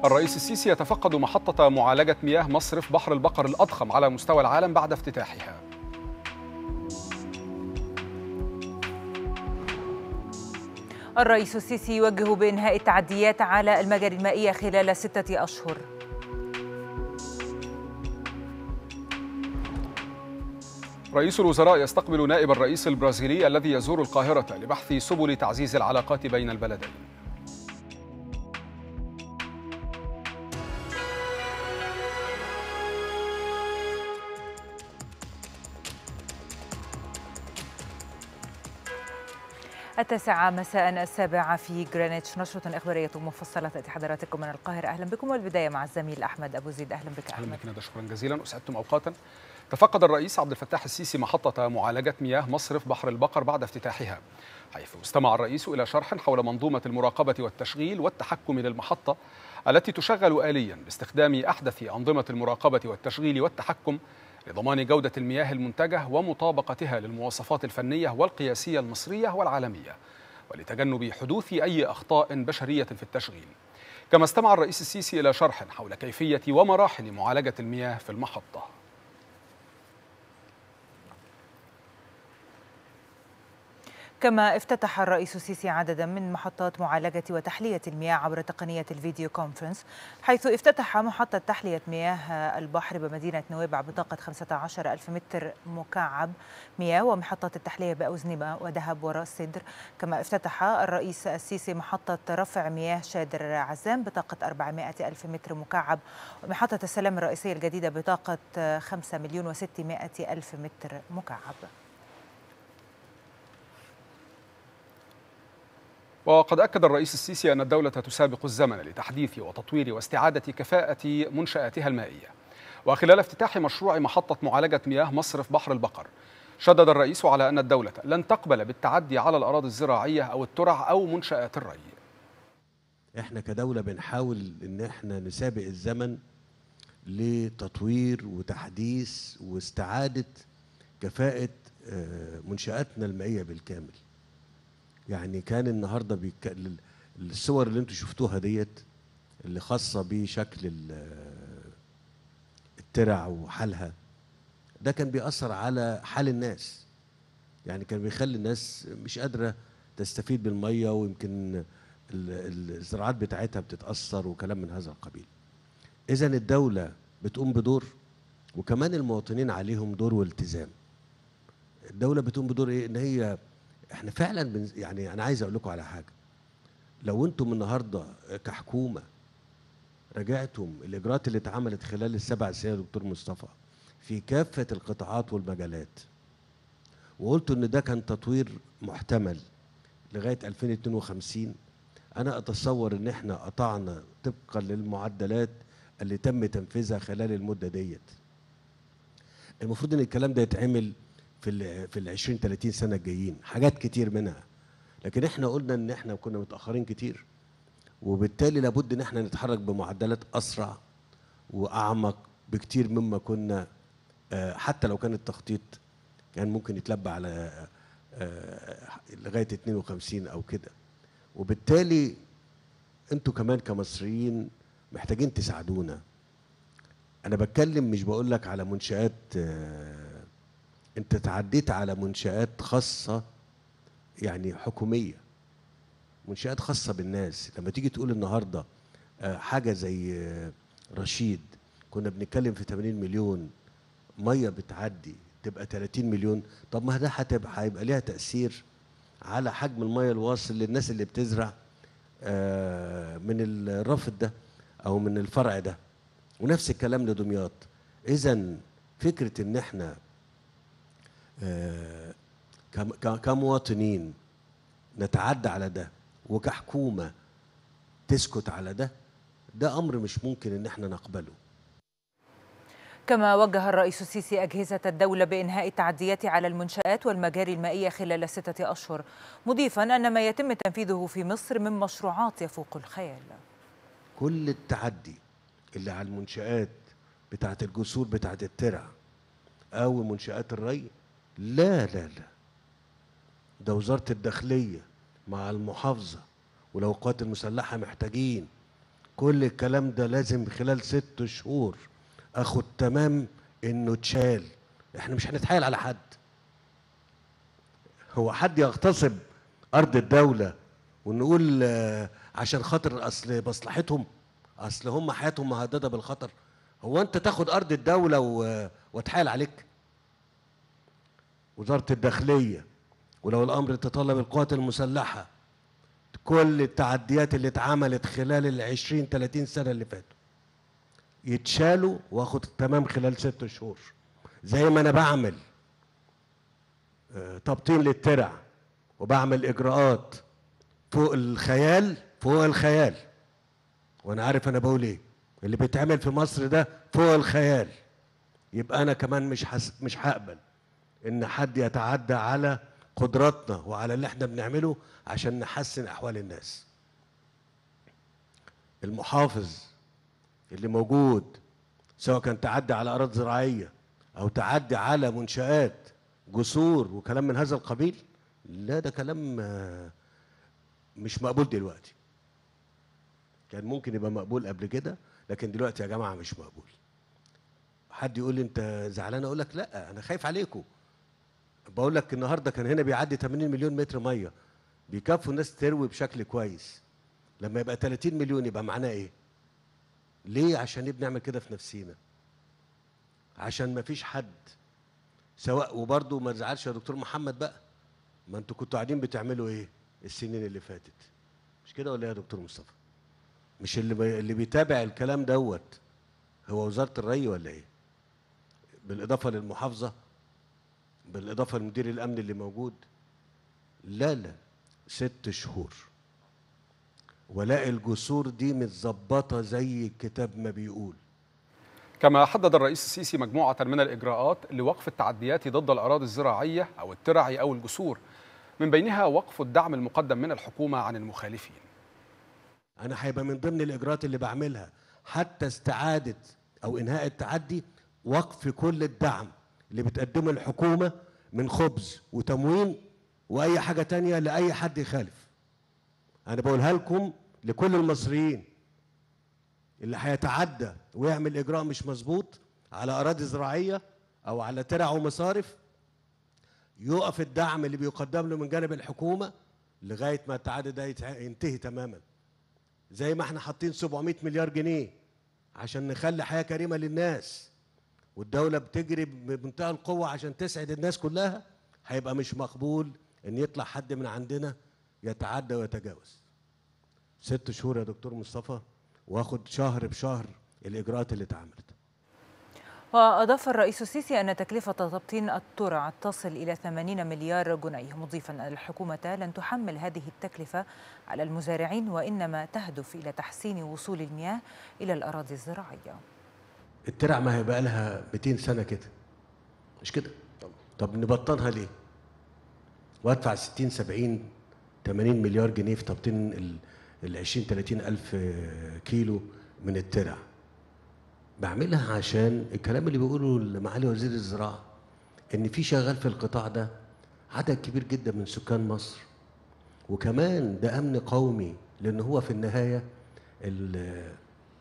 الرئيس السيسي يتفقد محطة معالجة مياه مصرف بحر البقر الأضخم على مستوى العالم بعد افتتاحها الرئيس السيسي يوجه بإنهاء التعديات على المجاري المائية خلال ستة أشهر رئيس الوزراء يستقبل نائب الرئيس البرازيلي الذي يزور القاهرة لبحث سبل تعزيز العلاقات بين البلدين التاسعة مساء السابعة في جرينتش نشرة إخبارية مفصلة تأتي حضراتكم من القاهرة أهلا بكم والبداية مع الزميل أحمد أبو زيد أهلا بك أهلا أحمد بك ندى شكرا جزيلا أسعدتم أوقاتا تفقد الرئيس عبد الفتاح السيسي محطة معالجة مياه مصرف بحر البقر بعد افتتاحها حيث استمع الرئيس إلى شرح حول منظومة المراقبة والتشغيل والتحكم للمحطة التي تشغل آليا باستخدام أحدث أنظمة المراقبة والتشغيل والتحكم لضمان جودة المياه المنتجة ومطابقتها للمواصفات الفنية والقياسية المصرية والعالمية ولتجنب حدوث أي أخطاء بشرية في التشغيل كما استمع الرئيس السيسي إلى شرح حول كيفية ومراحل معالجة المياه في المحطة كما افتتح الرئيس السيسي عددا من محطات معالجة وتحلية المياه عبر تقنية الفيديو كونفرنس حيث افتتح محطة تحلية مياه البحر بمدينة نويبع بطاقة 15 ألف متر مكعب مياه ومحطة التحلية بأوزنبة ودهب وراس سدر كما افتتح الرئيس السيسي محطة رفع مياه شادر عزام بطاقة 400 ألف متر مكعب ومحطة السلام الرئيسية الجديدة بطاقة 5 مليون و600 ألف متر مكعب وقد أكد الرئيس السيسي أن الدولة تسابق الزمن لتحديث وتطوير واستعادة كفاءة منشآتها المائية وخلال افتتاح مشروع محطة معالجة مياه مصرف بحر البقر شدد الرئيس على أن الدولة لن تقبل بالتعدي على الأراضي الزراعية أو الترع أو منشآت الري احنا كدولة بنحاول ان احنا نسابق الزمن لتطوير وتحديث واستعادة كفاءة آه، منشآتنا المائية بالكامل يعني كان النهارده بيك... ال- الصور اللي انتوا شفتوها ديت اللي خاصه بشكل ال- الترع وحالها ده كان بيأثر على حال الناس يعني كان بيخلي الناس مش قادره تستفيد بالميه ويمكن ال- ال- الزراعات بتاعتها بتتأثر وكلام من هذا القبيل اذا الدوله بتقوم بدور وكمان المواطنين عليهم دور والتزام الدوله بتقوم بدور ايه ان هي احنا فعلا بن يعني انا عايز اقول لكم على حاجه لو انتم النهارده كحكومه راجعتم الاجراءات اللي اتعملت خلال السبع سنين يا دكتور مصطفى في كافه القطاعات والمجالات وقلتوا ان ده كان تطوير محتمل لغايه 2052 انا اتصور ان احنا قطعنا طبقا للمعدلات اللي تم تنفيذها خلال المده ديت المفروض ان الكلام ده يتعمل في ال في ال 20 30 سنه الجايين حاجات كتير منها لكن احنا قلنا ان احنا كنا متاخرين كتير وبالتالي لابد ان احنا نتحرك بمعدلات اسرع واعمق بكتير مما كنا آه، حتى لو كان التخطيط كان ممكن يتلبى على آه، آه، لغايه 52 او كده وبالتالي انتوا كمان كمصريين محتاجين تساعدونا انا بتكلم مش بقول لك على منشآت آه، انت تعديت على منشآت خاصة يعني حكومية منشآت خاصة بالناس لما تيجي تقول النهاردة آه، حاجة زي آه، رشيد كنا بنتكلم في 80 مليون مية بتعدي تبقى 30 مليون طب ما ده هتبقى هيبقى ليها تأثير على حجم المية الواصل للناس اللي بتزرع آه، من الرافد ده او من الفرع ده ونفس الكلام لدمياط اذا فكره ان احنا آه، كم- ك- كمواطنين نتعدى على ده وكحكومه تسكت على ده ده امر مش ممكن ان احنا نقبله كما وجه الرئيس السيسي أجهزة الدولة بإنهاء التعديات على المنشآت والمجاري المائية خلال ستة أشهر مضيفا أن ما يتم تنفيذه في مصر من مشروعات يفوق الخيال كل التعدي اللي على المنشآت بتاعت الجسور بتاعت الترع أو منشآت الري لا لا لا ده وزارة الداخلية مع المحافظة ولو القوات المسلحة محتاجين كل الكلام ده لازم خلال ست شهور اخد تمام انه اتشال احنا مش هنتحايل على حد هو حد يغتصب ارض الدوله ونقول آه، عشان خاطر اصل مصلحتهم اصل هم حياتهم مهدده بالخطر هو انت تاخد ارض الدوله و- واتحايل عليك وزاره الداخليه ولو الامر تطلب القوات المسلحه كل التعديات اللي اتعملت خلال ال 20 30 سنه اللي فاتوا يتشالوا واخد تمام خلال ست شهور زي ما انا بعمل آه، تبطين للترع وبعمل اجراءات فوق الخيال فوق الخيال وانا عارف انا بقول ايه اللي بيتعمل في مصر ده فوق الخيال يبقى انا كمان مش حس... مش هقبل ان حد يتعدى على قدراتنا وعلى اللي احنا بنعمله عشان نحسن احوال الناس المحافظ اللي موجود سواء كان تعدي على اراضي زراعيه او تعدي على منشات جسور وكلام من هذا القبيل لا ده كلام آه، مش مقبول دلوقتي كان ممكن يبقى مقبول قبل كده لكن دلوقتي يا جماعه مش مقبول حد يقول لي انت زعلان اقول لك لا انا خايف عليكم بقول لك النهارده كان هنا بيعدي 80 مليون متر ميه بيكفوا الناس تروي بشكل كويس لما يبقى 30 مليون يبقى معناه ايه ليه عشان ايه بنعمل كده في نفسينا عشان ما فيش حد سواء وبرضه ما تزعلش يا دكتور محمد بقى ما انتوا كنتوا قاعدين بتعملوا ايه السنين اللي فاتت مش كده ولا ايه يا دكتور مصطفى مش اللي بي... اللي بيتابع الكلام دوت هو وزاره الري ولا ايه بالاضافه للمحافظه بالاضافه لمدير الامن اللي موجود لا لا ست شهور ولاقي الجسور دي متظبطه زي الكتاب ما بيقول كما حدد الرئيس السيسي مجموعة من الإجراءات لوقف التعديات ضد الأراضي الزراعية أو الترع أو الجسور من بينها وقف الدعم المقدم من الحكومة عن المخالفين انا هيبقى من ضمن الاجراءات اللي بعملها حتى استعاده او انهاء التعدي وقف كل الدعم اللي بتقدمه الحكومه من خبز وتموين واي حاجه تانية لاي حد يخالف انا بقولها لكم لكل المصريين اللي هيتعدى ويعمل اجراء مش مظبوط على اراضي زراعيه او على ترع ومصارف يقف الدعم اللي بيقدم له من جانب الحكومه لغايه ما التعدي ده يتع- ينتهي تماما زي ما احنا حاطين 700 مليار جنيه عشان نخلي حياه كريمه للناس والدوله بتجري بمنتهى القوه عشان تسعد الناس كلها هيبقى مش مقبول ان يطلع حد من عندنا يتعدى ويتجاوز ست شهور يا دكتور مصطفى واخد شهر بشهر الاجراءات اللي اتعملت وأضاف الرئيس السيسي أن تكلفة تبطين الترع تصل إلى 80 مليار جنيه مضيفا أن الحكومة لن تحمل هذه التكلفة على المزارعين وإنما تهدف إلى تحسين وصول المياه إلى الأراضي الزراعية الترع ما هي بقى لها 200 سنه كده مش كده طب نبطنها ليه وادفع 60 70 80 مليار جنيه في تبطين ال- ال 20 30 الف كيلو من الترع بعملها عشان الكلام اللي بيقوله معالي وزير الزراعه ان في شغال في القطاع ده عدد كبير جدا من سكان مصر وكمان ده امن قومي لان هو في النهايه ال-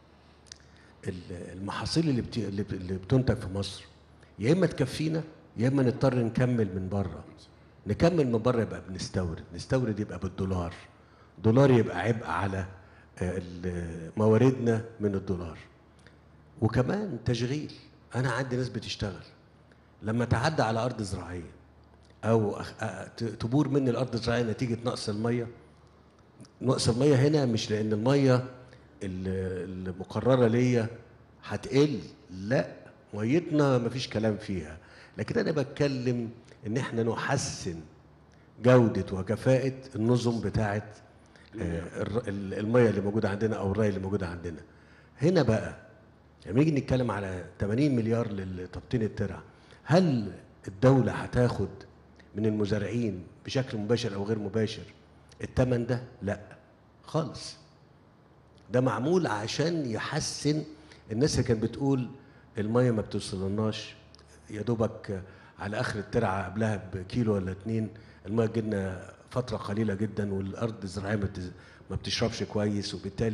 ال- المحاصيل اللي بت- اللي بت- اللي بتنتج في مصر يا اما تكفينا يا اما نضطر نكمل من بره نكمل من بره يبقى بنستورد نستورد يبقى بالدولار دولار يبقى عبء على آه، ال- مواردنا من الدولار وكمان تشغيل انا عندي ناس بتشتغل لما تعدى على ارض زراعيه او أخ- أ- ت- تبور مني الارض الزراعيه نتيجه نقص الميه نقص الميه هنا مش لان الميه ال- المقرره ليا هتقل لا ميتنا مفيش كلام فيها لكن انا بتكلم ان احنا نحسن جوده وكفاءه النظم بتاعه آه، الر- ال- الميه اللي موجوده عندنا او الري اللي موجوده عندنا هنا بقى لما نيجي نتكلم على 80 مليار لتبطين الترع هل الدوله هتاخد من المزارعين بشكل مباشر او غير مباشر الثمن ده لا خالص ده معمول عشان يحسن الناس اللي كانت بتقول الميه ما بتوصلناش يا دوبك على اخر الترعه قبلها بكيلو ولا اتنين الميه تجيلنا فتره قليله جدا والارض الزراعيه ما بتز- ما بتشربش كويس وبالتالي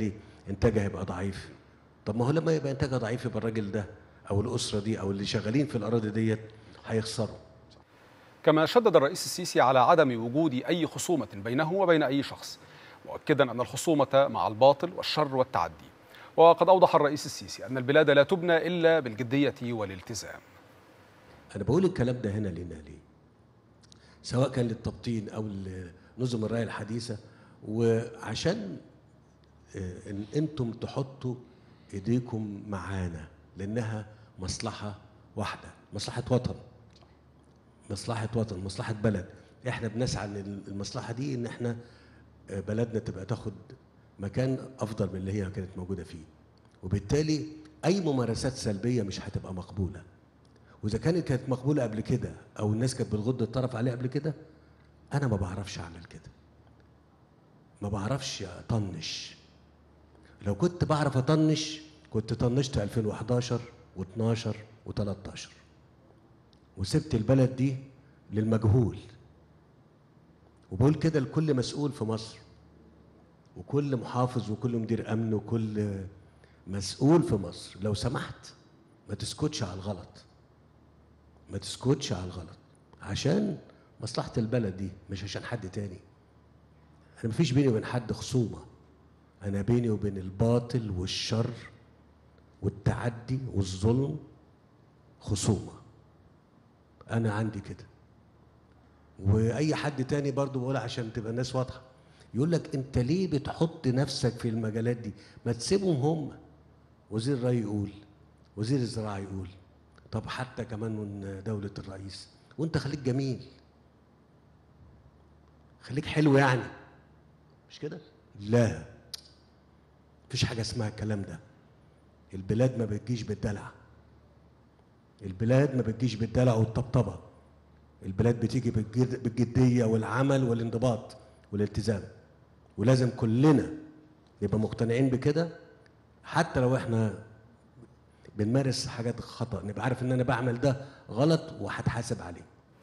انتاجها هيبقى ضعيف طب ما هو لما يبقى انتاجها ضعيف يبقى الراجل ده او الاسره دي او اللي شغالين في الاراضي ديت هيخسروا كما شدد الرئيس السيسي على عدم وجود أي خصومة بينه وبين أي شخص مؤكدا أن الخصومة مع الباطل والشر والتعدي وقد أوضح الرئيس السيسي أن البلاد لا تبنى إلا بالجدية والالتزام انا بقول الكلام ده هنا لنا ليه سواء كان للتبطين او لنظم الرعايه الحديثه وعشان آه، ان انتم تحطوا ايديكم معانا لانها مصلحه واحده مصلحه وطن مصلحه وطن مصلحه بلد احنا بنسعى ان المصلحه دي ان احنا آه، بلدنا تبقى تاخد مكان افضل من اللي هي كانت موجوده فيه وبالتالي اي ممارسات سلبيه مش هتبقى مقبوله واذا كانت كانت مقبوله قبل كده او الناس كانت بتغض الطرف عليها قبل كده انا ما بعرفش اعمل كده ما بعرفش اطنش لو كنت بعرف اطنش كنت طنشت 2011 و12 و13 وسبت البلد دي للمجهول وبقول كده لكل مسؤول في مصر وكل محافظ وكل مدير امن وكل مسؤول في مصر لو سمحت ما تسكتش على الغلط ما تسكتش على الغلط عشان مصلحة البلد دي مش عشان حد تاني أنا مفيش بيني وبين حد خصومة أنا بيني وبين الباطل والشر والتعدي والظلم خصومة أنا عندي كده وأي حد تاني برضو بقولها عشان تبقى الناس واضحة يقول لك أنت ليه بتحط نفسك في المجالات دي ما تسيبهم هم وزير الري يقول وزير الزراعة يقول طب حتى كمان من دولة الرئيس وانت خليك جميل خليك حلو يعني مش كده لا مفيش حاجة اسمها الكلام ده البلاد ما بتجيش بالدلع البلاد ما بتجيش بالدلع والطبطبة البلاد بتيجي بالجد- بالجدية والعمل والانضباط والالتزام ولازم كلنا نبقى مقتنعين بكده حتى لو احنا بنمارس حاجات خطأ نبقى عارف ان انا بعمل ده غلط وهتحاسب عليه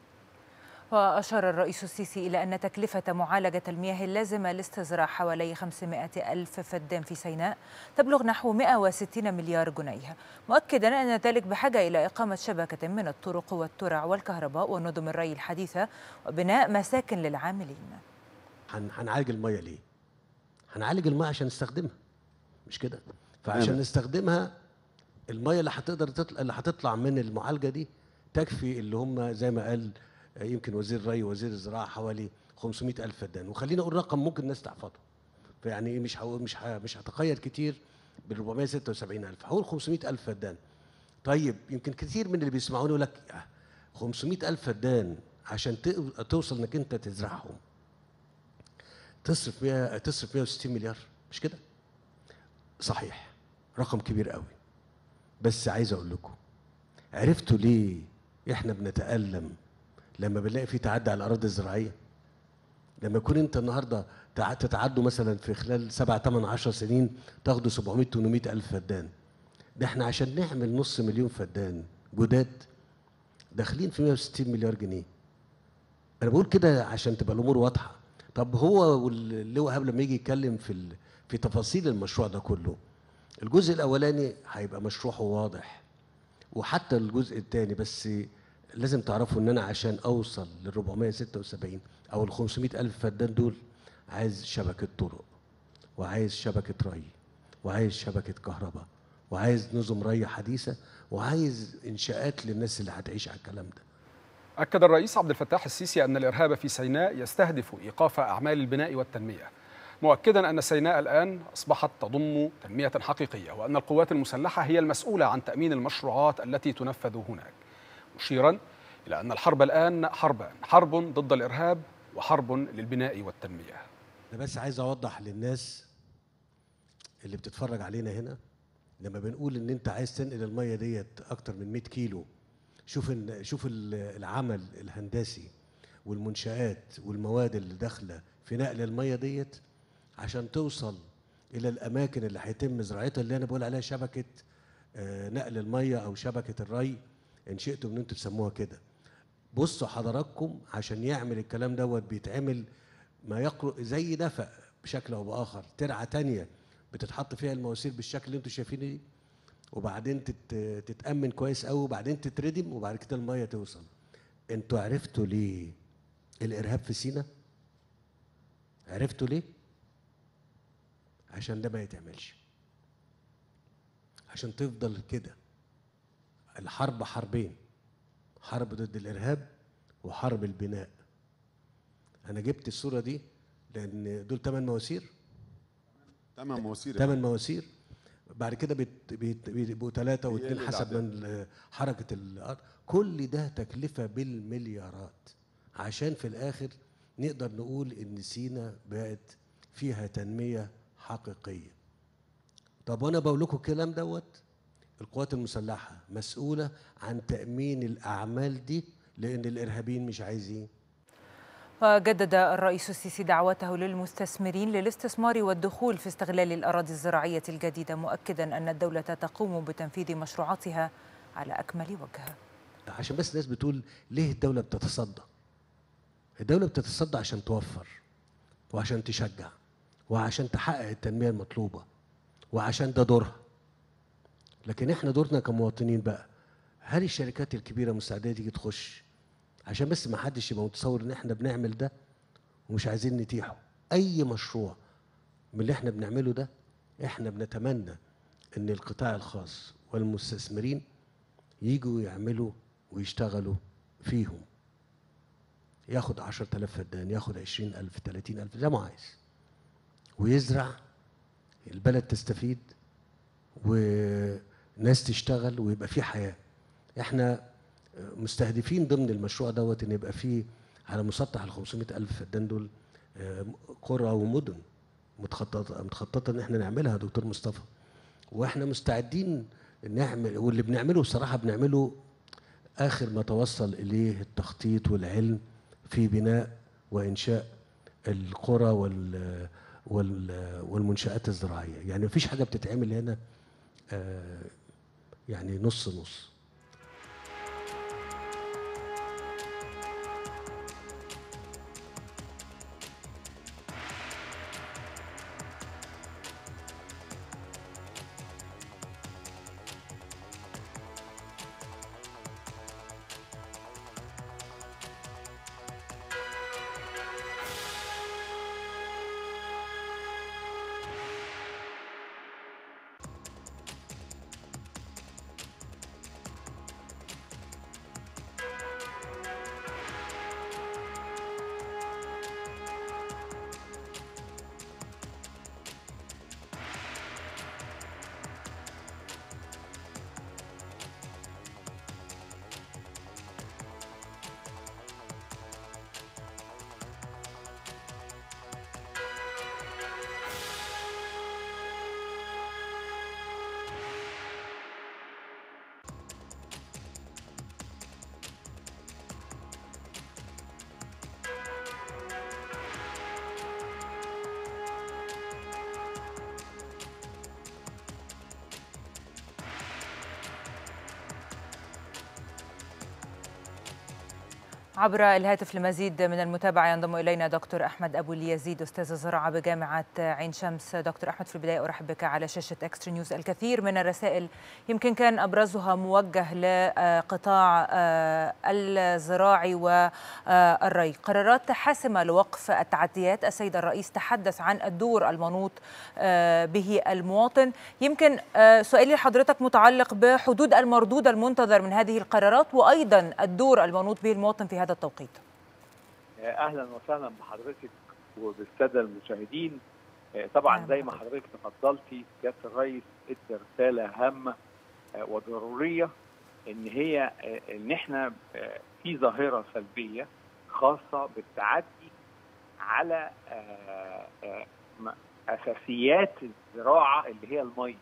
وأشار الرئيس السيسي إلى أن تكلفة معالجة المياه اللازمة لاستزراع حوالي 500 ألف فدان في سيناء تبلغ نحو 160 مليار جنيه مؤكدا أن ذلك بحاجة إلى إقامة شبكة من الطرق والترع والكهرباء ونظم الري الحديثة وبناء مساكن للعاملين هن- هنعالج الميه ليه؟ هنعالج الميه عشان نستخدمها مش كده؟ فعشان نستخدمها الميه اللي هتقدر تطلع اللي هتطلع من المعالجه دي تكفي اللي هم زي ما قال آه، يمكن وزير الري ووزير الزراعه حوالي 500 الف فدان وخلينا اقول رقم ممكن الناس تحفظه فيعني إيه مش هقول مش ه- مش هتقيد كتير بال 476 الف هقول 500 الف فدان طيب يمكن كتير من اللي بيسمعوني يقول لك آه، 500 الف فدان عشان تق- توصل انك انت تزرعهم تصرف 100 تصرف 160 مليار مش كده؟ صحيح رقم كبير قوي بس عايز اقول لكم عرفتوا ليه احنا بنتألم لما بنلاقي في تعدي على الاراضي الزراعيه لما يكون انت النهارده تع- تتعدوا مثلا في خلال 7 8 10 سنين تاخدوا 700 800 الف فدان ده احنا عشان نعمل نص مليون فدان جداد داخلين في 160 مليار جنيه انا بقول كده عشان تبقى الامور واضحه طب هو واللواء ايهاب لما يجي يتكلم في ال... في تفاصيل المشروع ده كله الجزء الاولاني هيبقى مشروعه واضح وحتى الجزء الثاني بس لازم تعرفوا ان انا عشان اوصل لل 476 او ال 500 الف فدان دول عايز شبكه طرق وعايز شبكه ري وعايز شبكه كهرباء وعايز نظم ري حديثه وعايز انشاءات للناس اللي هتعيش على الكلام ده أكد الرئيس عبد الفتاح السيسي أن الإرهاب في سيناء يستهدف إيقاف أعمال البناء والتنمية مؤكدا أن سيناء الآن أصبحت تضم تنمية حقيقية وأن القوات المسلحة هي المسؤولة عن تأمين المشروعات التي تنفذ هناك مشيرا إلى أن الحرب الآن حربان حرب ضد الإرهاب وحرب للبناء والتنمية انا بس عايز اوضح للناس اللي بتتفرج علينا هنا لما بنقول ان انت عايز تنقل الميه ديت اكتر من 100 كيلو شوف ال شوف ال العمل الهندسي والمنشآت والمواد اللي داخله في نقل الميه ديت عشان توصل الى الاماكن اللي هيتم زراعتها اللي انا بقول عليها شبكه آه، نقل الميه او شبكه الري ان شئتم ان انتم تسموها كده بصوا حضراتكم عشان يعمل الكلام دوت بيتعمل ما يقرب زي نفق بشكل او باخر ترعه تانية بتتحط فيها المواسير بالشكل اللي انتوا شايفينه دي وبعدين تت... تتامن كويس قوي وبعدين تتردم وبعد كده الميه توصل انتوا عرفتوا ليه الارهاب في سينا عرفتوا ليه عشان ده ما يتعملش عشان تفضل كده الحرب حربين حرب ضد الارهاب وحرب البناء انا جبت الصوره دي لان دول ثمان مواسير تمام مواسير ثمان مواسير بعد كده بيت- بيت- بيبقوا ثلاثة واثنين اللي حسب من حركة الأرض كل ده تكلفة بالمليارات عشان في الآخر نقدر نقول إن سينا بقت فيها تنمية حقيقية طب وأنا بقول لكم الكلام دوت القوات المسلحة مسؤولة عن تأمين الأعمال دي لأن الإرهابيين مش عايزين وجدد الرئيس السيسي دعوته للمستثمرين للاستثمار والدخول في استغلال الأراضي الزراعية الجديدة مؤكدا أن الدولة تقوم بتنفيذ مشروعاتها على أكمل وجه عشان بس الناس بتقول ليه الدولة بتتصدى الدولة بتتصدى عشان توفر وعشان تشجع وعشان تحقق التنمية المطلوبة وعشان ده دورها لكن احنا دورنا كمواطنين بقى هل الشركات الكبيرة مستعدة تيجي تخش عشان بس ما حدش يبقى متصور ان احنا بنعمل ده ومش عايزين نتيحه اي مشروع من اللي احنا بنعمله ده احنا بنتمنى ان القطاع الخاص والمستثمرين يجوا يعملوا ويشتغلوا فيهم ياخد عشرة آلاف فدان ياخد عشرين ألف تلاتين ألف زي ما عايز ويزرع البلد تستفيد وناس تشتغل ويبقى في حياة احنا مستهدفين ضمن المشروع دوت ان يبقى فيه على مسطح ال 500 ألف فدان دول آه، قرى ومدن متخططة متخططة ان احنا نعملها يا دكتور مصطفى واحنا مستعدين نعمل واللي بنعمله بصراحه بنعمله اخر ما توصل اليه التخطيط والعلم في بناء وانشاء القرى وال وال والمنشآت الزراعيه يعني مفيش حاجه بتتعمل هنا آه، يعني نص نص عبر الهاتف لمزيد من المتابعة ينضم إلينا دكتور أحمد أبو اليزيد أستاذ الزراعة بجامعة عين شمس دكتور أحمد في البداية أرحب بك على شاشة إكسترا نيوز الكثير من الرسائل يمكن كان أبرزها موجه لقطاع الزراعي والري قرارات حاسمة لوقف التعديات السيد الرئيس تحدث عن الدور المنوط به المواطن يمكن سؤالي لحضرتك متعلق بحدود المردود المنتظر من هذه القرارات وأيضا الدور المنوط به المواطن في هذا التوقيت اهلا وسهلا بحضرتك وبالساده المشاهدين طبعا زي ما حضرتك تفضلتي سياده الرئيس ادى رساله هامه وضروريه ان هي ان احنا في ظاهره سلبيه خاصه بالتعدي على اساسيات الزراعه اللي هي الميه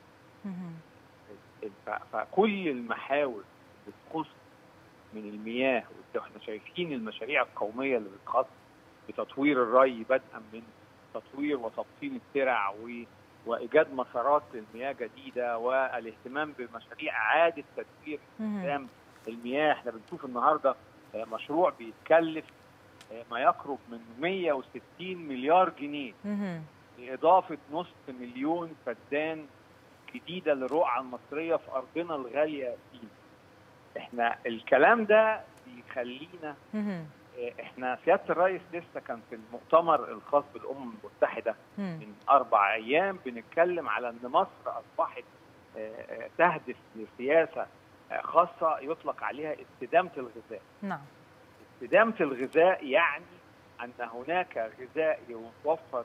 فكل المحاور اللي تخص من المياه واحنا شايفين المشاريع القوميه اللي بتخص بتطوير الري بدءا من تطوير وتبطين الترع و... وايجاد مسارات المياه جديده والاهتمام بمشاريع اعاده تدوير استخدام المياه احنا بنشوف النهارده مشروع بيتكلف ما يقرب من 160 مليار جنيه لاضافه نص مليون فدان جديده للرقعه المصريه في ارضنا الغاليه فيه. احنا الكلام ده بيخلينا مهم. إيه، احنا سياده الرئيس لسه كان في المؤتمر الخاص بالامم المتحده مم. من اربع ايام بنتكلم على ان مصر اصبحت آه، آه، تهدف لسياسه آه، خاصه يطلق عليها استدامه الغذاء. نعم استدامه الغذاء يعني ان هناك غذاء يتوفر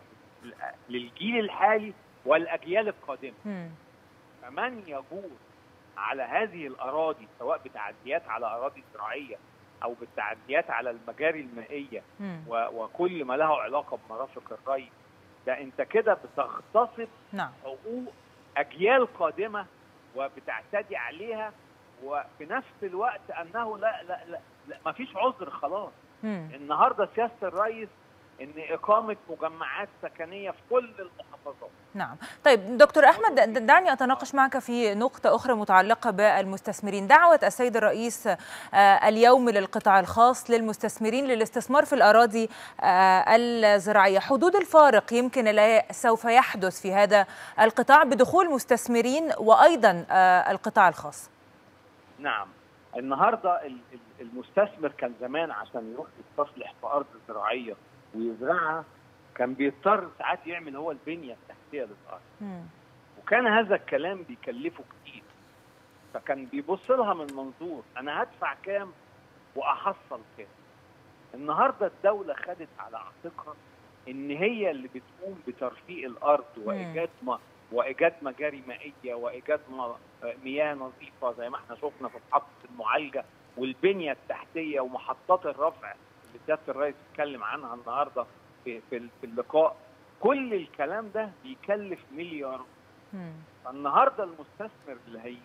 للجيل الحالي والاجيال القادمه. مم. فمن يجور على هذه الاراضي سواء بتعديات على اراضي زراعيه او بالتعديات على المجاري المائيه مم. و- وكل ما له علاقه بمرافق الري ده انت كده بتغتصب نعم حقوق اجيال قادمه وبتعتدي عليها وفي نفس الوقت انه لا لا لا, لا ما فيش عذر خلاص مم. النهارده سياسه الرئيس ان اقامه مجمعات سكنيه في كل المحافظات نعم طيب دكتور أحمد د- دعني أتناقش معك في نقطة أخرى متعلقة بالمستثمرين دعوة السيد الرئيس آه، اليوم للقطاع الخاص للمستثمرين للاستثمار في الأراضي آه، الزراعية حدود الفارق يمكن لا سوف يحدث في هذا القطاع بدخول مستثمرين وأيضا آه، القطاع الخاص نعم النهارده ال- ال- المستثمر كان زمان عشان يروح يستصلح في ارض زراعيه ويزرعها كان بيضطر ساعات يعمل هو البنيه التحتيه للارض مم. وكان هذا الكلام بيكلفه كتير فكان بيبص لها من منظور انا هدفع كام واحصل كام النهارده الدوله خدت على عاتقها ان هي اللي بتقوم بترفيق الارض وايجاد ما وايجاد مجاري مائيه وايجاد ما- مياه نظيفه زي ما احنا شفنا في محطه المعالجه والبنيه التحتيه ومحطات الرفع اللي سياده الرئيس اتكلم عنها النهارده في في في اللقاء كل الكلام ده بيكلف مليارات مم. فالنهارده المستثمر اللي هيجي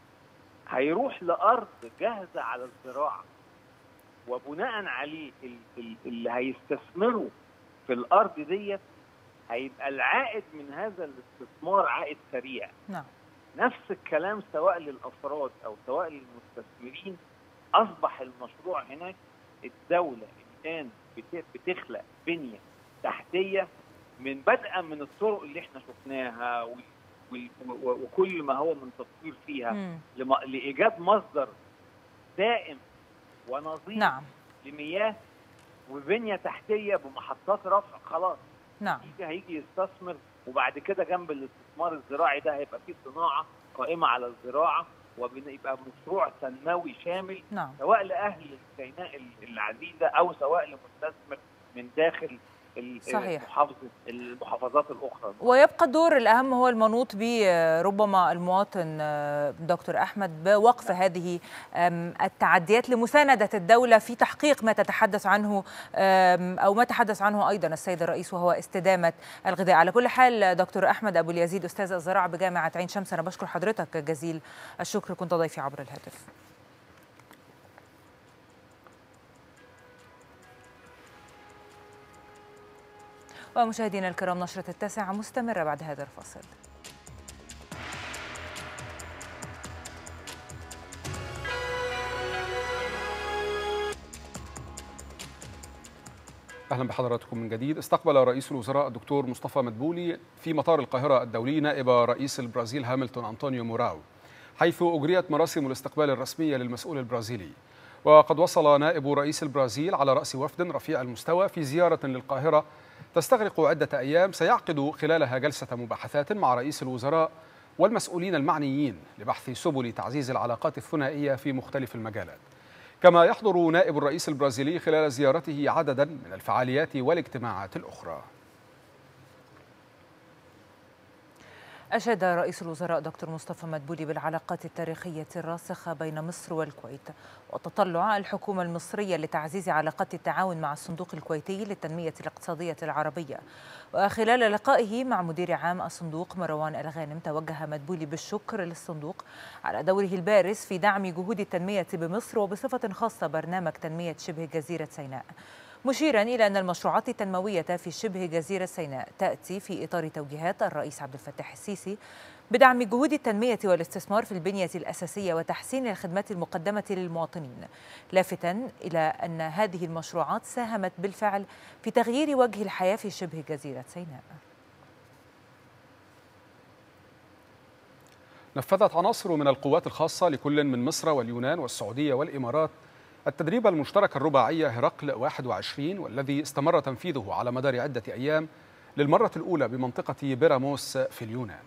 هيروح لارض جاهزه على الزراعه وبناء عليه ال- ال- اللي هيستثمروا في الارض ديت هيبقى العائد من هذا الاستثمار عائد سريع نعم نفس الكلام سواء للافراد او سواء للمستثمرين اصبح المشروع هناك الدوله الان بت- بتخلق بنيه تحتيه من بدءا من الطرق اللي احنا شفناها وال- وال- و- وكل ما هو من تطوير فيها مم. لم- لايجاد مصدر دائم ونظيف نعم لمياه وبنيه تحتيه بمحطات رفع خلاص نعم يجي هيجي يستثمر وبعد كده جنب الاستثمار الزراعي ده هيبقى فيه صناعه قائمه على الزراعه ويبقى مشروع تنموي شامل نعم سواء لاهل سيناء العزيزه او سواء لمستثمر من داخل ال- صحيح. المحافظه المحافظات الاخرى ويبقى الدور الأهم هو المنوط بربما المواطن آه، دكتور أحمد بوقف هذه آم، التعديات لمساندة الدولة في تحقيق ما تتحدث عنه آم، أو ما تحدث عنه أيضا السيد الرئيس وهو استدامة الغذاء على كل حال دكتور أحمد أبو اليزيد أستاذ الزراعة بجامعة عين شمس أنا بشكر حضرتك جزيل الشكر كنت ضيفي عبر الهاتف ومشاهدينا الكرام نشرة التاسعة مستمرة بعد هذا الفاصل اهلا بحضراتكم من جديد استقبل رئيس الوزراء الدكتور مصطفى مدبولي في مطار القاهره الدولي نائب رئيس البرازيل هاملتون انطونيو موراو حيث اجريت مراسم الاستقبال الرسميه للمسؤول البرازيلي وقد وصل نائب رئيس البرازيل على راس وفد رفيع المستوى في زياره للقاهره تستغرق عده ايام سيعقد خلالها جلسه مباحثات مع رئيس الوزراء والمسؤولين المعنيين لبحث سبل تعزيز العلاقات الثنائيه في مختلف المجالات كما يحضر نائب الرئيس البرازيلي خلال زيارته عددا من الفعاليات والاجتماعات الأخرى أشاد رئيس الوزراء دكتور مصطفى مدبولي بالعلاقات التاريخية الراسخة بين مصر والكويت وتطلع الحكومة المصرية لتعزيز علاقات التعاون مع الصندوق الكويتي للتنمية الاقتصادية العربية وخلال لقائه مع مدير عام الصندوق مروان الغانم توجه مدبولي بالشكر للصندوق على دوره البارز في دعم جهود التنمية بمصر وبصفة خاصة برنامج تنمية شبه جزيرة سيناء مشيرا إلى أن المشروعات التنموية في شبه جزيرة سيناء تأتي في إطار توجيهات الرئيس عبد الفتاح السيسي بدعم جهود التنمية والاستثمار في البنية الأساسية وتحسين الخدمات المقدمة للمواطنين لافتا إلى أن هذه المشروعات ساهمت بالفعل في تغيير وجه الحياة في شبه جزيرة سيناء نفذت عناصر من القوات الخاصة لكل من مصر واليونان والسعودية والإمارات التدريب المشترك الرباعي هرقل 21 والذي استمر تنفيذه على مدار عدة أيام للمرة الأولى بمنطقة بيراموس في اليونان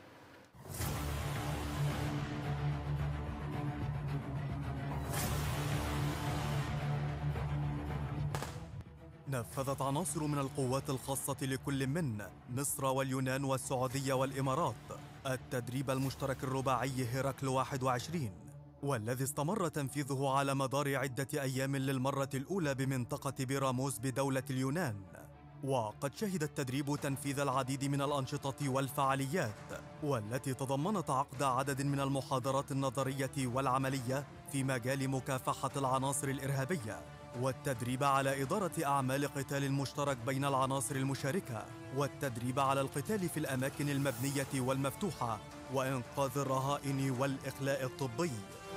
نفذت عناصر من القوات الخاصة لكل من مصر واليونان والسعودية والإمارات التدريب المشترك الرباعي هرقل 21 والذي استمر تنفيذه على مدار عدة أيام للمرة الأولى بمنطقة بيراموس بدولة اليونان وقد شهد التدريب تنفيذ العديد من الأنشطة والفعاليات والتي تضمنت عقد عدد من المحاضرات النظرية والعملية في مجال مكافحة العناصر الإرهابية والتدريب على إدارة أعمال قتال مشترك بين العناصر المشاركة والتدريب على القتال في الأماكن المبنية والمفتوحة وإنقاذ الرهائن والإخلاء الطبي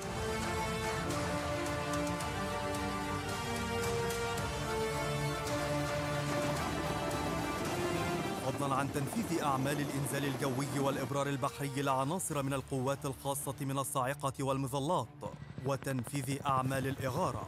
فضلا عن تنفيذ أعمال الإنزال الجوي والإبرار البحري لعناصر من القوات الخاصة من الصاعقة والمظلات وتنفيذ أعمال الإغارة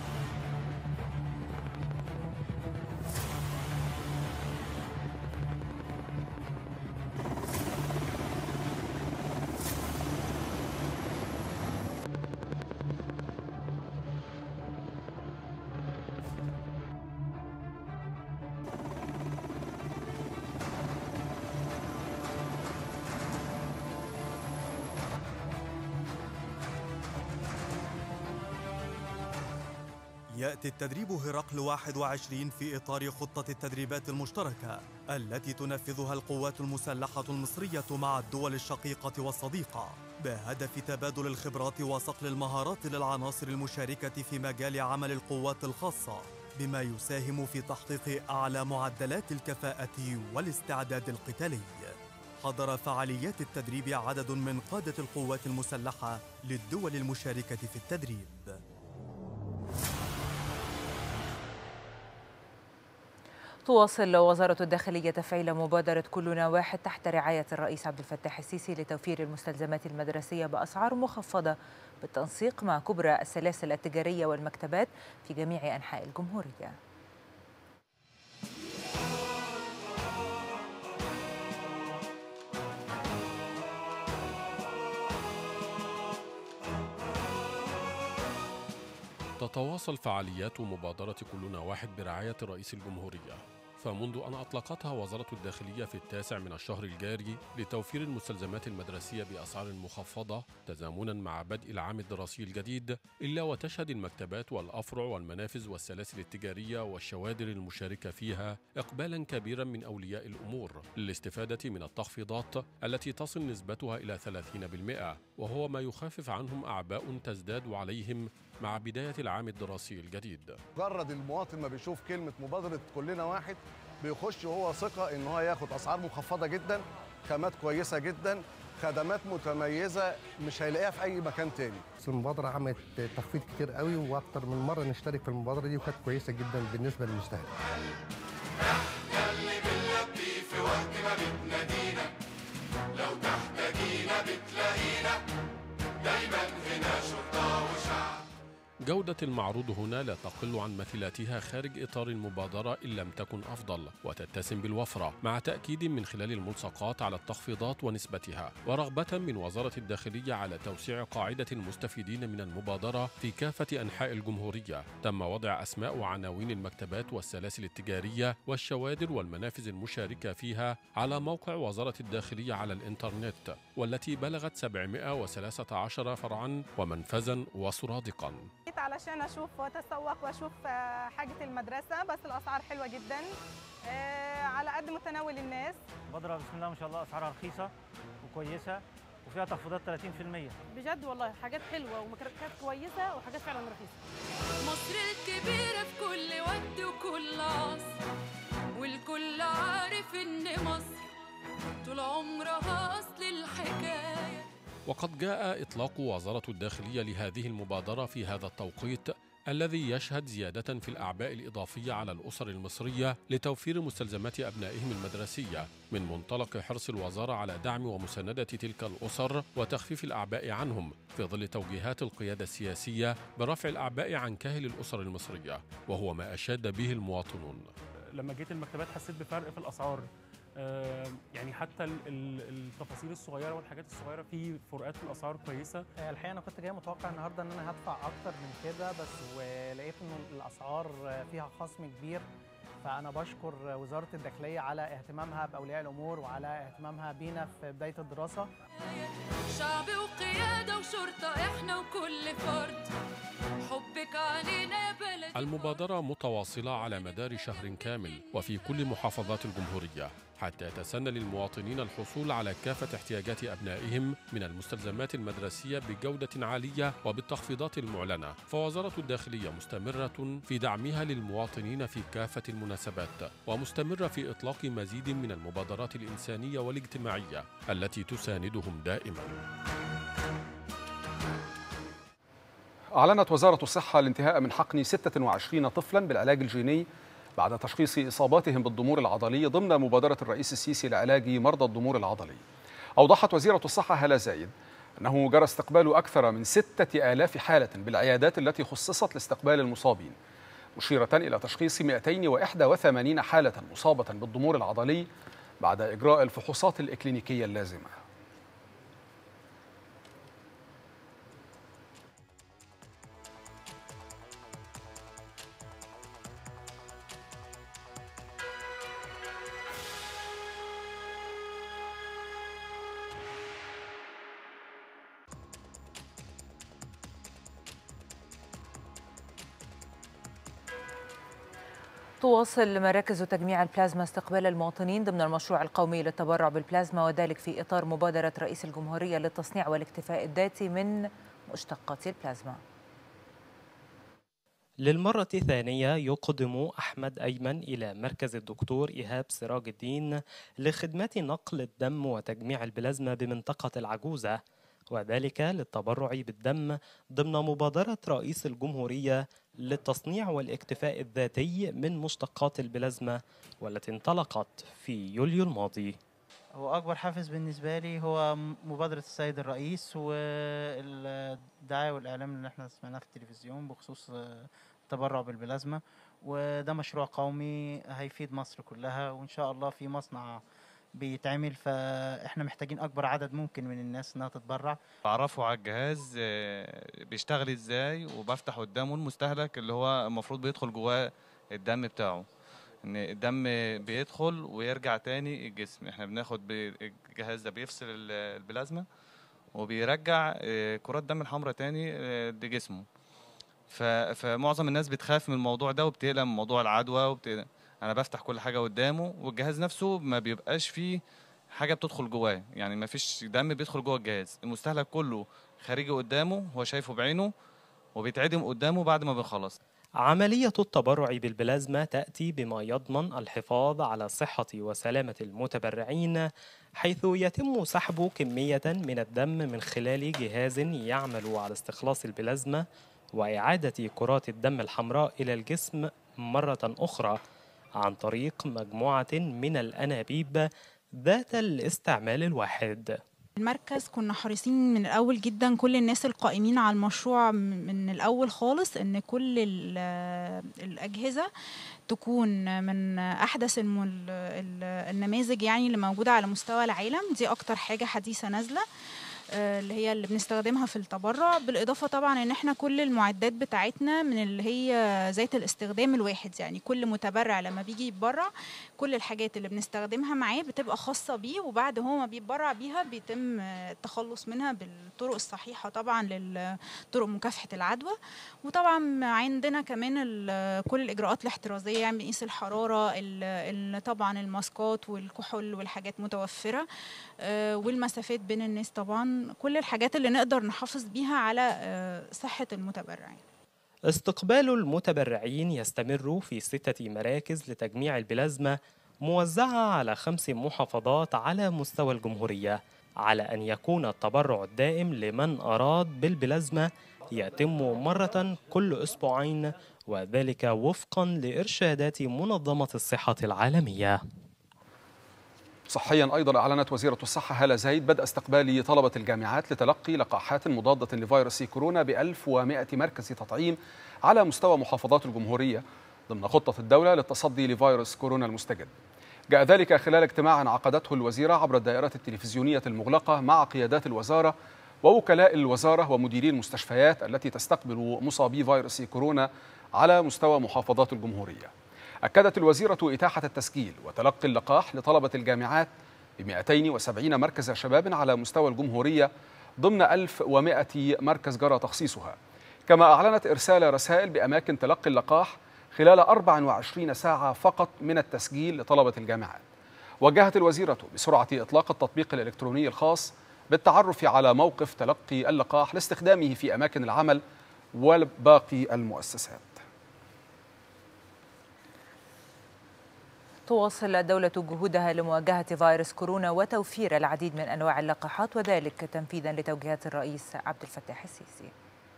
يأتي التدريب هرقل 21 في إطار خطة التدريبات المشتركة التي تنفذها القوات المسلحة المصرية مع الدول الشقيقة والصديقة بهدف تبادل الخبرات وصقل المهارات للعناصر المشاركة في مجال عمل القوات الخاصة بما يساهم في تحقيق أعلى معدلات الكفاءة والاستعداد القتالي حضر فعاليات التدريب عدد من قادة القوات المسلحة للدول المشاركة في التدريب تواصل وزارة الداخلية تفعيل مبادرة كلنا واحد تحت رعاية الرئيس عبد الفتاح السيسي لتوفير المستلزمات المدرسية بأسعار مخفضة بالتنسيق مع كبرى السلاسل التجارية والمكتبات في جميع أنحاء الجمهورية. تتواصل فعاليات مبادرة كلنا واحد برعاية رئيس الجمهورية فمنذ أن أطلقتها وزارة الداخلية في التاسع من الشهر الجاري لتوفير المستلزمات المدرسية بأسعار مخفضة تزامنا مع بدء العام الدراسي الجديد إلا وتشهد المكتبات والأفرع والمنافذ والسلاسل التجارية والشوادر المشاركة فيها إقبالا كبيرا من أولياء الأمور للاستفادة من التخفيضات التي تصل نسبتها إلى 30% وهو ما يخفف عنهم أعباء تزداد عليهم مع بداية العام الدراسي الجديد مجرد المواطن ما بيشوف كلمة مبادرة كلنا واحد بيخش وهو ثقة إن هو ياخد أسعار مخفضة جدا خامات كويسة جدا خدمات متميزة مش هيلاقيها في أي مكان تاني بس المبادرة عملت تخفيض كتير قوي وأكتر من مرة نشترك في المبادرة دي وكانت كويسة جدا بالنسبة للمستهلك يلي بنلبي في وقت ما بتنادينا لو تحتاجينا بتلاقينا دايما هنا شرطة وشعب جودة المعروض هنا لا تقل عن مثيلاتها خارج إطار المبادرة إن لم تكن أفضل وتتسم بالوفرة مع تأكيد من خلال الملصقات على التخفيضات ونسبتها ورغبة من وزارة الداخلية على توسيع قاعدة المستفيدين من المبادرة في كافة أنحاء الجمهورية تم وضع أسماء وعناوين المكتبات والسلاسل التجارية والشوادر والمنافذ المشاركة فيها على موقع وزارة الداخلية على الإنترنت والتي بلغت 713 فرعا ومنفذا وسرادقا جيت علشان اشوف واتسوق واشوف آه، حاجه المدرسه بس الاسعار حلوه جدا آه، على قد متناول الناس مبادرة بسم الله ما شاء الله أسعارها رخيصة وكويسة وفيها تخفيضات 30% بجد والله حاجات حلوه وماركات كويسه وحاجات فعلا رخيصه مصر الكبيرة في كل وقت وكل عصر والكل عارف إن مصر طول عمرها أصل الحكاية وقد جاء إطلاق وزارة الداخلية لهذه المبادرة في هذا التوقيت الذي يشهد زيادة في الأعباء الإضافية على الأسر المصرية لتوفير مستلزمات أبنائهم المدرسية من منطلق حرص الوزارة على دعم ومساندة تلك الأسر وتخفيف الأعباء عنهم في ظل توجيهات القيادة السياسية برفع الأعباء عن كاهل الأسر المصرية وهو ما أشاد به المواطنون لما جيت المكتبات حسيت بفرق في الاسعار آه، يعني حتى ال- ال- التفاصيل الصغيره والحاجات الصغيره في فروقات في الاسعار كويسه الحقيقه انا كنت جاي متوقع النهارده ان انا هدفع اكتر من كده بس ولقيت ان الاسعار فيها خصم كبير فانا بشكر وزاره الداخليه على اهتمامها باولياء الامور وعلى اهتمامها بينا في بدايه الدراسه شعب وقيادة وشرطة احنا وكل فرد حبك علينا يا بلد المبادرة متواصلة على مدار شهر كامل وفي كل محافظات الجمهورية حتى يتسنى للمواطنين الحصول على كافة احتياجات أبنائهم من المستلزمات المدرسية بجودة عالية وبالتخفيضات المعلنة فوزارة الداخلية مستمرة في دعمها للمواطنين في كافة المناسبات ومستمرة في إطلاق مزيد من المبادرات الإنسانية والاجتماعية التي تساندهم دائماً أعلنت وزارة الصحة الانتهاء من حقن 26 طفلا بالعلاج الجيني بعد تشخيص إصاباتهم بالضمور العضلي ضمن مبادرة الرئيس السيسي لعلاج مرضى الضمور العضلي أوضحت وزيرة الصحة هالة زايد أنه جرى استقبال أكثر من ستة آلاف حالة بالعيادات التي خصصت لاستقبال المصابين مشيرة إلى تشخيص 281 حالة مصابة بالضمور العضلي بعد إجراء الفحوصات الإكلينيكية اللازمة تواصل مراكز تجميع البلازما استقبال المواطنين ضمن المشروع القومي للتبرع بالبلازما وذلك في إطار مبادرة رئيس الجمهورية للتصنيع والاكتفاء الذاتي من مشتقات البلازما للمرة الثانية يقدم أحمد أيمن إلى مركز الدكتور إيهاب سراج الدين لخدمات نقل الدم وتجميع البلازما بمنطقة العجوزة وذلك للتبرع بالدم ضمن مبادرة رئيس الجمهورية للتصنيع والاكتفاء الذاتي من مشتقات البلازما والتي انطلقت في يوليو الماضي هو أكبر حافز بالنسبة لي هو م- مبادرة السيد الرئيس والدعاية والإعلام اللي احنا سمعناه في التلفزيون بخصوص آه، التبرع بالبلازما وده مشروع قومي هيفيد مصر كلها وإن شاء الله في مصنع بيتعمل فاحنا محتاجين أكبر عدد ممكن من الناس إنها تتبرع بعرفه على الجهاز آه، بيشتغل ازاي وبفتح قدامه المستهلك اللي هو المفروض بيدخل جواه الدم بتاعه ان الدم بيدخل ويرجع تاني الجسم احنا بناخد ب- الجهاز ده بيفصل ال- البلازما وبيرجع آه، كرات دم الحمراء تاني آه، لجسمه ف- فمعظم الناس بتخاف من الموضوع ده وبتقلق من موضوع العدوى وبتقلق انا بفتح كل حاجه قدامه والجهاز نفسه ما بيبقاش فيه حاجه بتدخل جواه يعني ما فيش دم بيدخل جوه الجهاز المستهلك كله خارجي قدامه هو شايفه بعينه وبيتعدم قدامه بعد ما بيخلص عملية التبرع بالبلازما تأتي بما يضمن الحفاظ على صحة وسلامة المتبرعين حيث يتم سحب كمية من الدم من خلال جهاز يعمل على استخلاص البلازما وإعادة كرات الدم الحمراء إلى الجسم مرة أخرى عن طريق مجموعة من الأنابيب ذات الاستعمال الواحد المركز كنا حريصين من الأول جدا كل الناس القائمين على المشروع م- من الأول خالص إن كل ال- الأجهزة تكون من أحدث الم- ال- ال- النماذج يعني اللي موجودة على مستوى العالم دي أكتر حاجة حديثة نازلة آه، اللي هي اللي بنستخدمها في التبرع بالإضافة طبعا إن احنا كل المعدات بتاعتنا من اللي هي ذات الاستخدام الواحد يعني كل متبرع لما بيجي يتبرع كل الحاجات اللي بنستخدمها معاه بتبقى خاصة بيه وبعد هو ما بيتبرع بيها بيتم آه، التخلص منها بالطرق الصحيحة طبعا لطرق مكافحة العدوى وطبعا عندنا كمان ال- كل الإجراءات الاحترازية يعني بنقيس الحرارة ال- ال- طبعا الماسكات والكحول والحاجات متوفرة آه، والمسافات بين الناس طبعا كل الحاجات اللي نقدر نحافظ بيها على آه، صحة المتبرعين استقبال المتبرعين يستمر في ستة مراكز لتجميع البلازما موزعة على خمس محافظات على مستوى الجمهورية على أن يكون التبرع الدائم لمن أراد بالبلازما يتم مرة كل أسبوعين وذلك وفقا لإرشادات منظمة الصحة العالمية صحيا ايضا اعلنت وزيره الصحه هاله زايد بدء استقبال طلبه الجامعات لتلقي لقاحات مضاده لفيروس كورونا ب 1100 مركز تطعيم على مستوى محافظات الجمهوريه ضمن خطه الدوله للتصدي لفيروس كورونا المستجد. جاء ذلك خلال اجتماع عقدته الوزيره عبر الدائره التلفزيونيه المغلقه مع قيادات الوزاره ووكلاء الوزاره ومديري المستشفيات التي تستقبل مصابي فيروس كورونا على مستوى محافظات الجمهوريه. أكدت الوزيرة إتاحة التسجيل وتلقي اللقاح لطلبة الجامعات ب 270 مركز شباب على مستوى الجمهورية ضمن 1100 مركز جرى تخصيصها كما أعلنت إرسال رسائل بأماكن تلقي اللقاح خلال 24 ساعة فقط من التسجيل لطلبة الجامعات وجهت الوزيرة بسرعة إطلاق التطبيق الإلكتروني الخاص بالتعرف على موقف تلقي اللقاح لاستخدامه في أماكن العمل وباقي المؤسسات تواصل الدولة جهودها لمواجهة فيروس كورونا وتوفير العديد من أنواع اللقاحات وذلك تنفيذا لتوجيهات الرئيس عبد الفتاح السيسي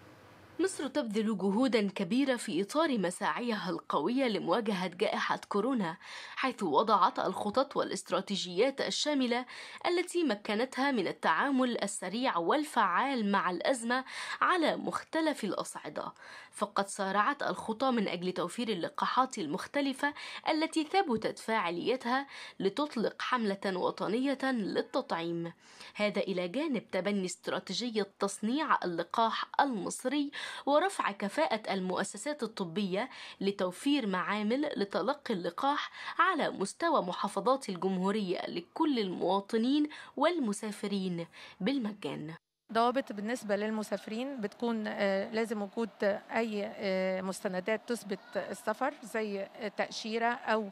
مصر تبذل جهودا كبيرة في إطار مساعيها القوية لمواجهة جائحة كورونا حيث وضعت الخطط والاستراتيجيات الشاملة التي مكنتها من التعامل السريع والفعال مع الأزمة على مختلف الأصعدة فقد سارعت الخطى من أجل توفير اللقاحات المختلفة التي ثبتت فاعليتها لتطلق حملة وطنية للتطعيم هذا إلى جانب تبني استراتيجية تصنيع اللقاح المصري ورفع كفاءة المؤسسات الطبية لتوفير معامل لتلقي اللقاح على مستوى محافظات الجمهورية لكل المواطنين والمسافرين بالمجان ضوابط بالنسبة للمسافرين بتكون آه، لازم وجود أي آه، مستندات تثبت السفر زي تأشيرة أو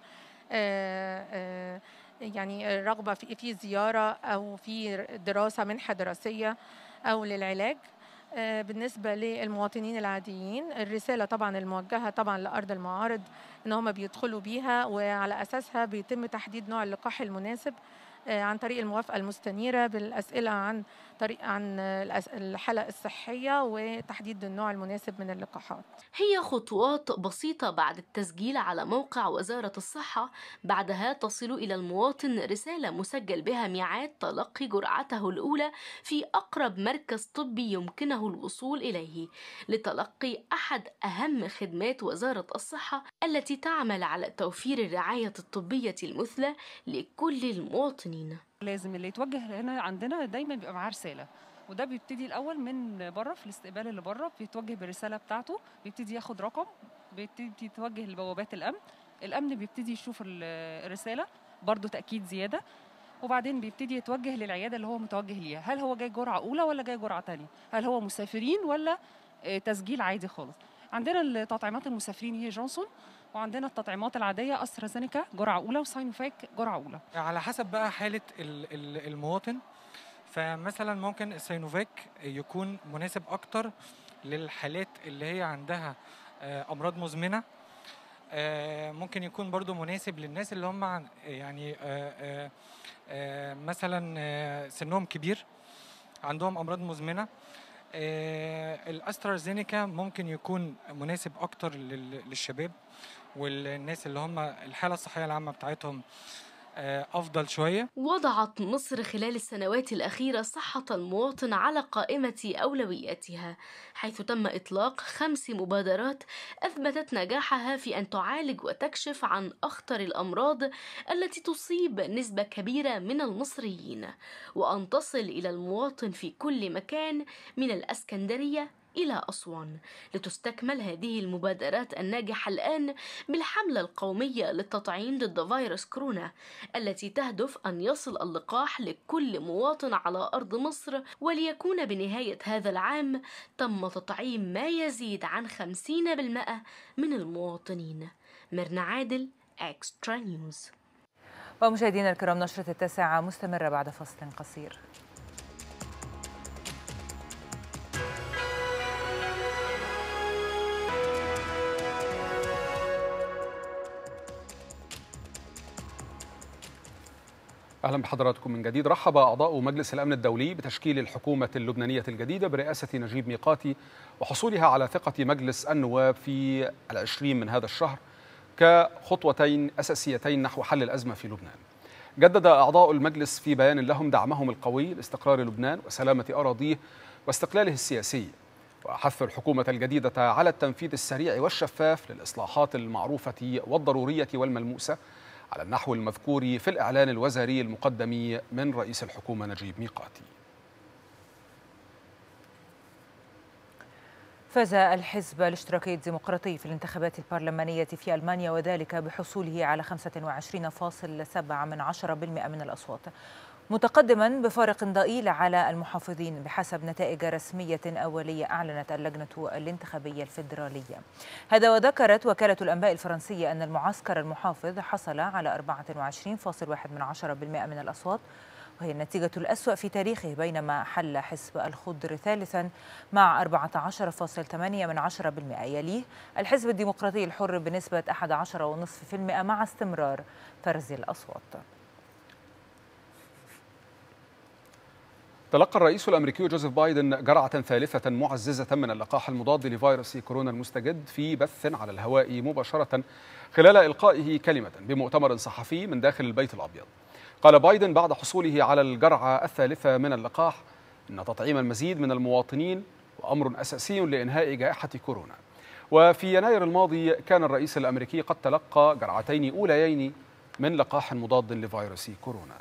آه، آه، يعني رغبة في في زيارة أو في دراسة منحة دراسية أو للعلاج آه، بالنسبة للمواطنين العاديين الرسالة طبعا الموجهة طبعا لأرض المعارض إن هم بيدخلوا بيها وعلى أساسها بيتم تحديد نوع اللقاح المناسب آه، عن طريق الموافقة المستنيرة بالأسئلة عن طريق عن الأس- الحالة الصحية وتحديد النوع المناسب من اللقاحات هي خطوات بسيطة بعد التسجيل على موقع وزارة الصحة بعدها تصل إلى المواطن رسالة مسجل بها ميعاد تلقي جرعته الأولى في أقرب مركز طبي يمكنه الوصول إليه لتلقي أحد أهم خدمات وزارة الصحة التي تعمل على توفير الرعاية الطبية المثلى لكل المواطنين لازم اللي يتوجه هنا عندنا دايما بيبقى معاه رساله وده بيبتدي الاول من بره في الاستقبال اللي بره بيتوجه بالرساله بتاعته بيبتدي ياخد رقم بيبتدي يتوجه لبوابات الامن الامن بيبتدي يشوف ال- الرساله برضو تاكيد زياده وبعدين بيبتدي يتوجه للعياده اللي هو متوجه ليها هل هو جاي جرعه اولى ولا جاي جرعه تانية هل هو مسافرين ولا آه، تسجيل عادي خالص عندنا التطعيمات المسافرين هي جونسون وعندنا التطعيمات العاديه استرازينيكا جرعه اولى وساينوفاك جرعه اولى على حسب بقى حالة ال- ال- المواطن فمثلا ممكن السينوفاك يكون مناسب أكتر للحالات اللي هي عندها آه، أمراض مزمنة آه، ممكن يكون برضو مناسب للناس اللي هم عن- يعني آه، آه، آه، مثلا آه، سنهم كبير عندهم أمراض مزمنة آه، الأسترازينيكا ممكن يكون مناسب أكتر لل- للشباب والناس اللي هم الحالة الصحية العامة بتاعتهم آه، أفضل شوية وضعت مصر خلال السنوات الأخيرة صحة المواطن على قائمة أولوياتها حيث تم إطلاق خمس مبادرات أثبتت نجاحها في أن تعالج وتكشف عن أخطر الأمراض التي تصيب نسبة كبيرة من المصريين وأن تصل إلى المواطن في كل مكان من الأسكندرية إلى أسوان لتستكمل هذه المبادرات الناجحة الآن بالحملة القومية للتطعيم ضد فيروس كورونا التي تهدف أن يصل اللقاح لكل مواطن على أرض مصر وليكون بنهاية هذا العام تم تطعيم ما يزيد عن 50% من المواطنين ميرنا عادل اكسترا نيوز ومشاهدينا الكرام نشرة التاسعة مستمرة بعد فصل قصير اهلا بحضراتكم من جديد رحب اعضاء مجلس الامن الدولي بتشكيل الحكومه اللبنانيه الجديده برئاسه نجيب ميقاتي وحصولها على ثقه مجلس النواب في العشرين من هذا الشهر كخطوتين اساسيتين نحو حل الازمه في لبنان. جدد اعضاء المجلس في بيان لهم دعمهم القوي لاستقرار لبنان وسلامه اراضيه واستقلاله السياسي وحث الحكومه الجديده على التنفيذ السريع والشفاف للاصلاحات المعروفه والضروريه والملموسه على النحو المذكور في الإعلان الوزاري المقدم من رئيس الحكومة نجيب ميقاتي فاز الحزب الاشتراكي الديمقراطي في الانتخابات البرلمانية في ألمانيا وذلك بحصوله على 25.7% من 10% من الأصوات متقدما بفارق ضئيل على المحافظين بحسب نتائج رسمية أولية أعلنت اللجنة الانتخابية الفيدرالية هذا وذكرت وكالة الأنباء الفرنسية أن المعسكر المحافظ حصل على 24.1% من الأصوات وهي النتيجة الأسوأ في تاريخه بينما حل حزب الخضر ثالثا مع 14.8% يليه الحزب الديمقراطي الحر بنسبة 11.5% مع استمرار فرز الأصوات تلقى الرئيس الامريكي جوزيف بايدن جرعه ثالثه معززه من اللقاح المضاد لفيروس كورونا المستجد في بث على الهواء مباشره خلال القائه كلمه بمؤتمر صحفي من داخل البيت الابيض. قال بايدن بعد حصوله على الجرعه الثالثه من اللقاح ان تطعيم المزيد من المواطنين وامر اساسي لانهاء جائحه كورونا. وفي يناير الماضي كان الرئيس الامريكي قد تلقى جرعتين اوليين من لقاح مضاد لفيروس كورونا.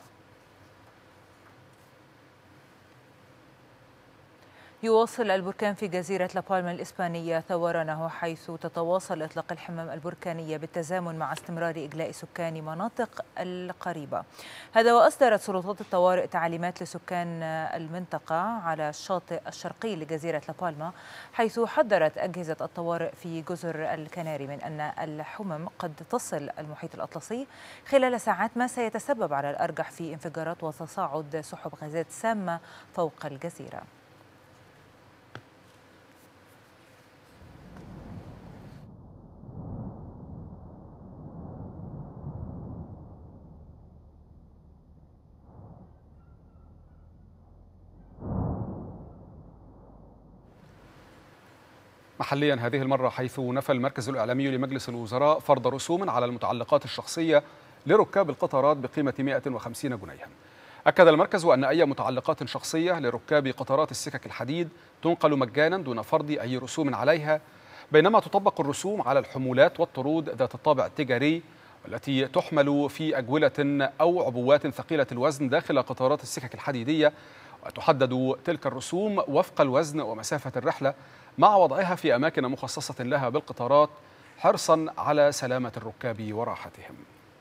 يواصل البركان في جزيرة لابالما الإسبانية ثورانه حيث تتواصل إطلاق الحمم البركانية بالتزامن مع استمرار إجلاء سكان مناطق القريبة هذا وأصدرت سلطات الطوارئ تعليمات لسكان المنطقة على الشاطئ الشرقي لجزيرة لابالما حيث حذرت أجهزة الطوارئ في جزر الكناري من أن الحمم قد تصل المحيط الأطلسي خلال ساعات ما سيتسبب على الأرجح في انفجارات وتصاعد سحب غازات سامة فوق الجزيرة محليا هذه المرة حيث نفى المركز الإعلامي لمجلس الوزراء فرض رسوم على المتعلقات الشخصية لركاب القطارات بقيمة 150 جنيها أكد المركز أن أي متعلقات شخصية لركاب قطارات السكك الحديد تنقل مجانا دون فرض أي رسوم عليها بينما تطبق الرسوم على الحمولات والطرود ذات الطابع التجاري والتي تحمل في أجولة أو عبوات ثقيلة الوزن داخل قطارات السكك الحديدية وتحدد تلك الرسوم وفق الوزن ومسافة الرحلة مع وضعها في أماكن مخصصة لها بالقطارات حرصا على سلامة الركاب وراحتهم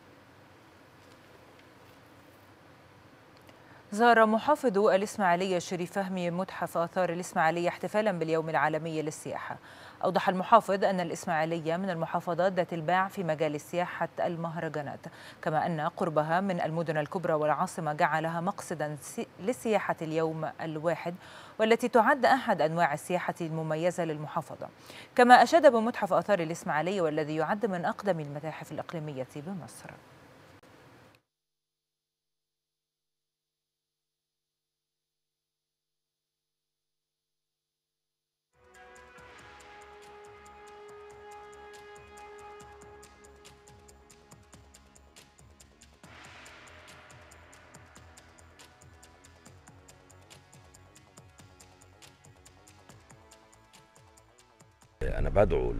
زار محافظ الإسماعيلية الشريف فهمي متحف آثار الإسماعيلية احتفالا باليوم العالمي للسياحة أوضح المحافظ أن الإسماعيلية من المحافظات ذات الباع في مجال سياحة المهرجانات كما أن قربها من المدن الكبرى والعاصمة جعلها مقصدا للسياحة اليوم الواحد والتي تعد أحد أنواع السياحة المميزة للمحافظة كما أشاد بمتحف آثار الإسماعيلية والذي يعد من أقدم المتاحف الإقليمية بمصر انا بدعو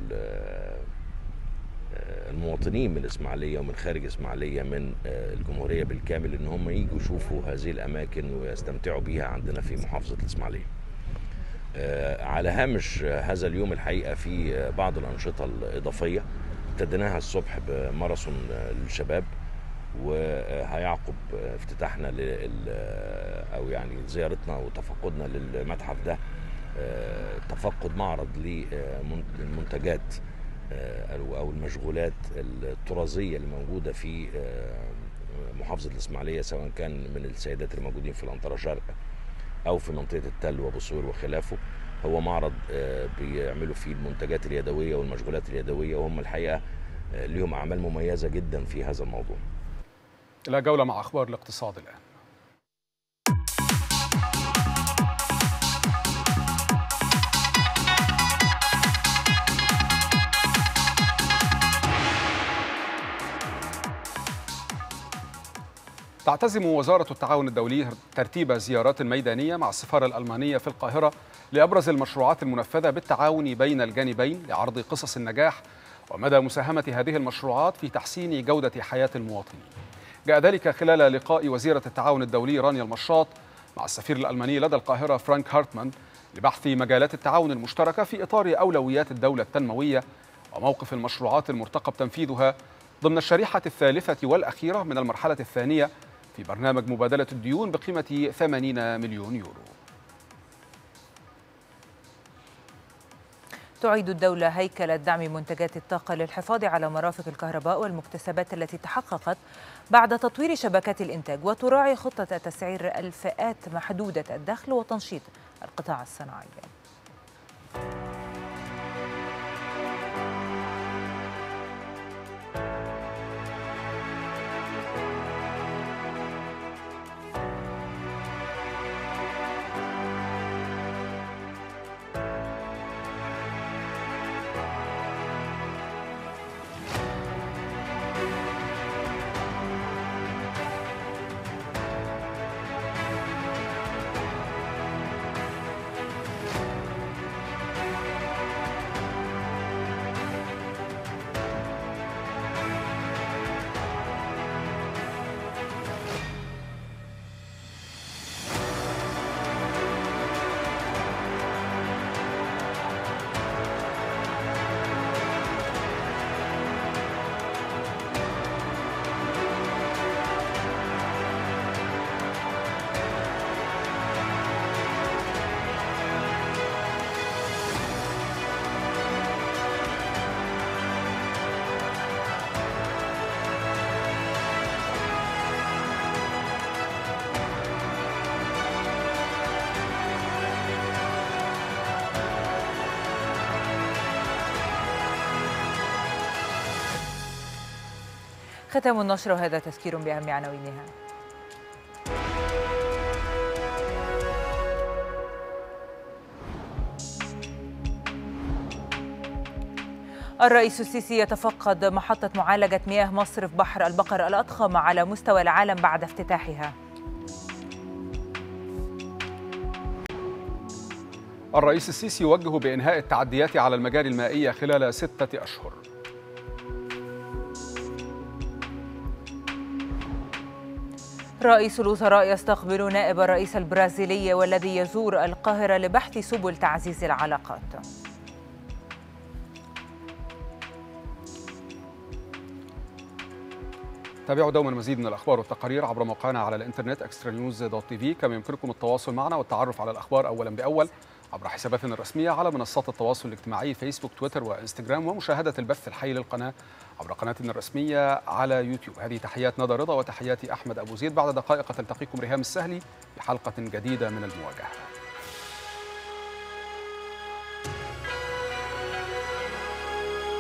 المواطنين من الاسماعيليه ومن خارج اسماعيليه من الجمهوريه بالكامل ان هم يجوا يشوفوا هذه الاماكن ويستمتعوا بيها عندنا في محافظه الاسماعيليه. على هامش هذا اليوم الحقيقه في بعض الانشطه الاضافيه ابتديناها الصبح بماراثون للشباب وهيعقب افتتاحنا لل او يعني زيارتنا وتفقدنا للمتحف ده تفقد معرض للمنتجات او المشغولات الطرازيه اللي موجوده في محافظه الاسماعيليه سواء كان من السيدات اللي موجودين في الانطره شرق او في منطقه التل وبصور وخلافه هو معرض بيعملوا فيه المنتجات اليدويه والمشغولات اليدويه وهم الحقيقه ليهم اعمال مميزه جدا في هذا الموضوع إلى جولة مع أخبار الاقتصاد الآن تعتزم وزارة التعاون الدولي ترتيب زيارات ميدانية مع السفارة الألمانية في القاهرة لأبرز المشروعات المنفذة بالتعاون بين الجانبين لعرض قصص النجاح ومدى مساهمة هذه المشروعات في تحسين جودة حياة المواطنين. جاء ذلك خلال لقاء وزيرة التعاون الدولي رانيا المشاط مع السفير الألماني لدى القاهرة فرانك هارتمان لبحث مجالات التعاون المشتركة في إطار أولويات الدولة التنموية وموقف المشروعات المرتقب تنفيذها ضمن الشريحة الثالثة والأخيرة من المرحلة الثانية في برنامج مبادلة الديون بقيمة 80 مليون يورو تعيد الدولة هيكلة دعم منتجات الطاقة للحفاظ على مرافق الكهرباء والمكتسبات التي تحققت بعد تطوير شبكات الإنتاج وتراعي خطة تسعير الفئات محدودة الدخل وتنشيط القطاع الصناعي ختام النشرة وهذا تذكير بأهم عناوينها الرئيس السيسي يتفقد محطة معالجة مياه مصرف بحر البقر الأضخم على مستوى العالم بعد افتتاحها الرئيس السيسي يوجه بإنهاء التعديات على المجاري المائية خلال ستة أشهر رئيس الوزراء يستقبل نائب الرئيس البرازيلي والذي يزور القاهرة لبحث سبل تعزيز العلاقات تابعوا دوما مزيد من الأخبار والتقارير عبر موقعنا على الإنترنت اكسترا نيوز دوت تي في كما يمكنكم التواصل معنا والتعرف على الأخبار أولا بأول عبر حساباتنا الرسمية على منصات التواصل الاجتماعي فيسبوك تويتر وإنستغرام ومشاهدة البث الحي للقناة عبر قناتنا الرسمية على يوتيوب هذه تحيات ندى رضا وتحياتي أحمد أبو زيد بعد دقائق تلتقيكم ريهام السهلي في حلقة جديدة من المواجهة